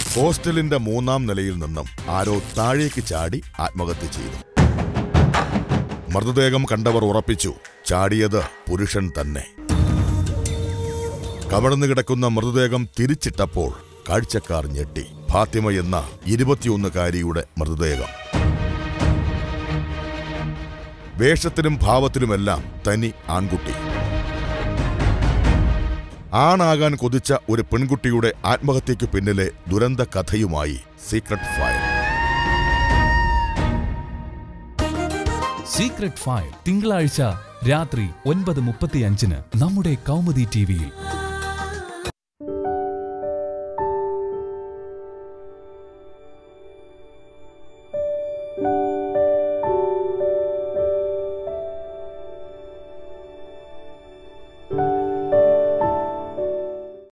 ഹോസ്റ്റലിന്റെ മൂന്നാം നിലയിൽ നിന്നും ആരോ താഴേക്ക് ചാടി ആത്മഹത്യ ചെയ്തു മൃതദേഹം കണ്ടവർ ഉറപ്പിച്ചു ചാടിയത് പുരുഷൻ തന്നെ കമഴ്ന്നു കിടക്കുന്ന മൃതദേഹം തിരിച്ചിട്ടപ്പോൾ കാഴ്ചക്കാർ ഞെട്ടി ഫാത്തിമ എന്ന ഇരുപത്തിയൊന്നുകാരിയുടെ മൃതദേഹം വേഷത്തിലും ഭാവത്തിലുമെല്ലാം തനി ആൺകുട്ടി ആണാകാൻ കൊതിച്ച ഒരു പെൺകുട്ടിയുടെ ആത്മഹത്യയ്ക്കു പിന്നിലെ ദുരന്ത കഥയുമായി സീക്രട്ട് ഫയൽ സീക്രട്ട് ഫയൽ തിങ്കളാഴ്ച രാത്രി ഒൻപത് മുപ്പത്തിയഞ്ചിന് നമ്മുടെ കൗമുദി ടിവിയിൽ